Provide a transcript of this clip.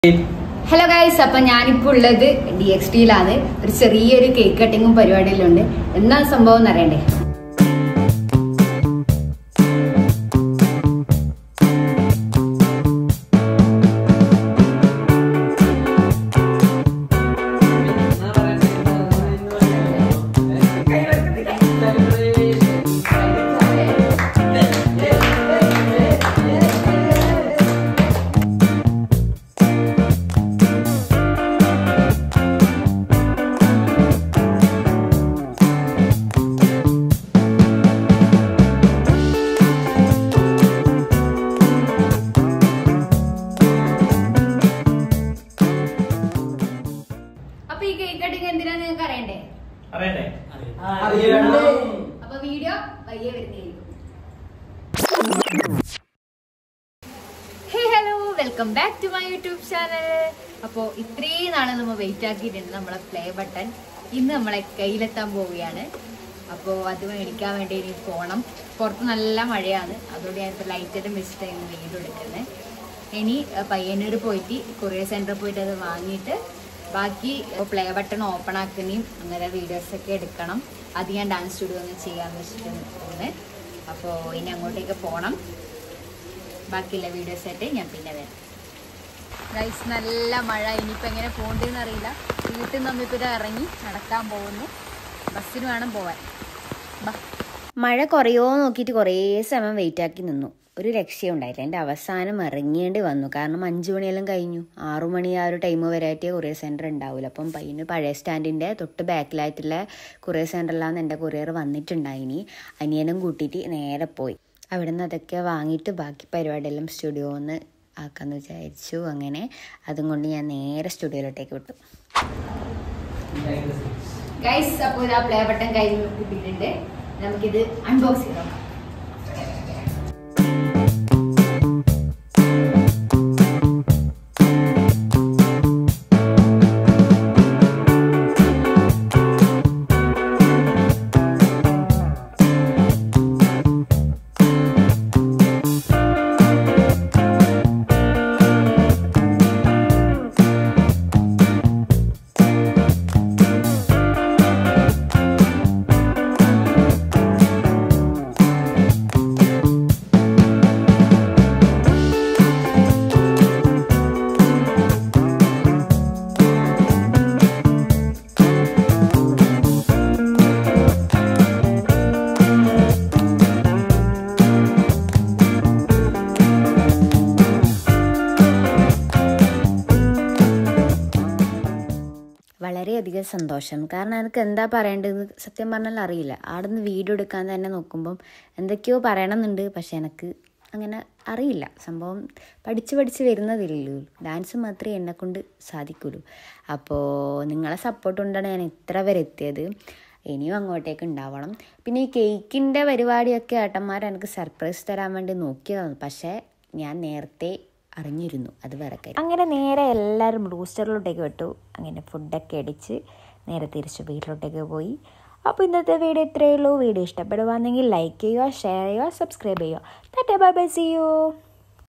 hello guys അപ്പൊ ഞാനിപ്പോ ഉള്ളത് ഡി എക്സ് ടിയിലാണ് ഒരു ചെറിയൊരു കേക്ക് കട്ടിങ്ങും പരിപാടിയിലുണ്ട് എന്താ സംഭവം എന്ന് അറിയണ്ടേ അപ്പൊ ഈ കേക്ക് കട്ടിങ് എന്തിനാന്ന് നിങ്ങൾക്ക് അറിയണ്ടേ അറിയണ്ടേ അപ്പൊ വീഡിയോ വയ്യ വരുന്നതായിരിക്കും hey hello welcome back to my YouTube channel അപ്പോൾ ഇത്രയും നാളെ നമ്മൾ വെയിറ്റ് ആക്കിയിട്ടുണ്ട് നമ്മളെ പ്ലേ ബട്ടൺ ഇന്ന് നമ്മളെ കയ്യിലെത്താൻ പോവുകയാണ് അപ്പോൾ അത് മേടിക്കാൻ വേണ്ടി ഇനി പോകണം പുറത്ത് നല്ല മഴയാണ് അതുകൊണ്ട് ഞാനിപ്പോൾ ലൈറ്റെല്ലാം വെച്ചിട്ട് ഇന്ന് വീട് എടുക്കുന്നത് ഇനി അഹ് പയ്യന്നൂർ പോയിട്ട് കൊറിയർ സെൻറ്ററിൽ പോയിട്ട് അത് വാങ്ങിയിട്ട് ബാക്കി പ്ലേ ബട്ടൺ ഓപ്പൺ ആക്കുന്നതും അങ്ങനെ വീഡിയോസൊക്കെ എടുക്കണം അത് ഞാൻ ഡാൻസ് സ്റ്റുഡിയോ ഒന്ന് ചെയ്യാമെന്ന് വെച്ചിട്ട് നിൽക്കുന്നത് അപ്പോൾ ഇനി അങ്ങോട്ടേക്ക് പോകണം ബാക്കിയുള്ള വീഡിയോസ് ആയിട്ട് ഞാൻ പിന്നെ വരാം ഗൈസ് നല്ല മഴ ഇനിയിപ്പോൾ എങ്ങനെ പോകണ്ടെന്ന് അറിയില്ല വീട്ടിൽ നിന്ന് നമ്മളിപ്പോൾ ഇറങ്ങി നടക്കാൻ പോകുന്നു ബസ്സിന് വേണം പോവാൻ ബാ മഴ കുറയോ നോക്കിയിട്ട് കുറേ സമയം വെയിറ്റ് ആക്കി നിന്നു ഒരു രക്ഷയും ഉണ്ടായില്ല എൻ്റെ അവസാനം ഇറങ്ങേണ്ടി വന്നു കാരണം അഞ്ച് മണിയെല്ലാം കഴിഞ്ഞു ആറു മണി ആ ഒരു ടൈം വരെയായിട്ടേ കൊറിയർ സെൻറ്റർ ഉണ്ടാവില്ല അപ്പം പയ്യന് പഴയ സ്റ്റാൻഡിൻ്റെ തൊട്ട് ബാക്കിലായിട്ടുള്ള കൊറിയർ സെൻറ്ററിലാണ് എൻ്റെ കൊറിയർ വന്നിട്ടുണ്ടായിനി അനിയനും കൂട്ടിയിട്ട് നേരെ പോയി അവിടെ നിന്ന് അതൊക്കെ വാങ്ങിയിട്ട് ബാക്കി പരിപാടിയെല്ലാം സ്റ്റുഡിയോന്ന് ആക്കാമെന്ന് വിചാരിച്ചു അങ്ങനെ അതും കൊണ്ട് ഞാൻ നേരെ സ്റ്റുഡിയോയിലോട്ടേക്ക് വിട്ടു ഗൈസ് അപ്പോൾ ഇതാ പ്ലേ ബട്ടൺ കയ്യിൽ കിട്ടിയിട്ടുണ്ട് നമുക്കിത് അൺബോക്സ് ചെയ്ത് നോക്കാം വളരെയധികം സന്തോഷം കാരണം എനിക്ക് എന്താ പറയേണ്ടത് സത്യം പറഞ്ഞാൽ അറിയില്ല അവിടെ നിന്ന് വീഡിയോ എടുക്കാൻ തന്നെ നോക്കുമ്പം എന്തൊക്കെയോ പറയണമെന്നുണ്ട് പക്ഷെ എനിക്ക് അങ്ങനെ അറിയില്ല സംഭവം പഠിച്ച് പഠിച്ച് വരുന്നതില്ലല്ലോ ഡാൻസ് മാത്രമേ എന്നെക്കൊണ്ട് സാധിക്കുള്ളൂ അപ്പോൾ നിങ്ങളെ സപ്പോർട്ട് കൊണ്ടാണ് ഞാൻ ഇത്ര വരെ എത്തിയത് ഇനിയും അങ്ങോട്ടേക്ക് ഉണ്ടാവണം പിന്നെ ഈ കേക്കിൻ്റെ പരിപാടിയൊക്കെ ഏട്ടന്മാർ എനിക്ക് സർപ്രൈസ് തരാൻ വേണ്ടി നോക്കിയതാണ് പക്ഷേ ഞാൻ നേരത്തെ അറിഞ്ഞിരുന്നു അത് വേറെ കാര്യം അങ്ങനെ നേരെ എല്ലാവരും ബ്ലൂസ്റ്ററിലോട്ടേക്ക് വിട്ടു അങ്ങനെ ഫുഡൊക്കെ അടിച്ച് നേരെ തിരിച്ച് വീട്ടിലോട്ടേക്ക് പോയി അപ്പോൾ ഇന്നത്തെ വീഡിയോ ഇത്രയേ ഉള്ളൂ വീഡിയോ ഇഷ്ടപ്പെടുവാണെങ്കിൽ ലൈക്ക് ചെയ്യുക ഷെയർ ചെയ്യുക സബ്സ്ക്രൈബ് ചെയ്യുക ബൈ ബൈ സി യു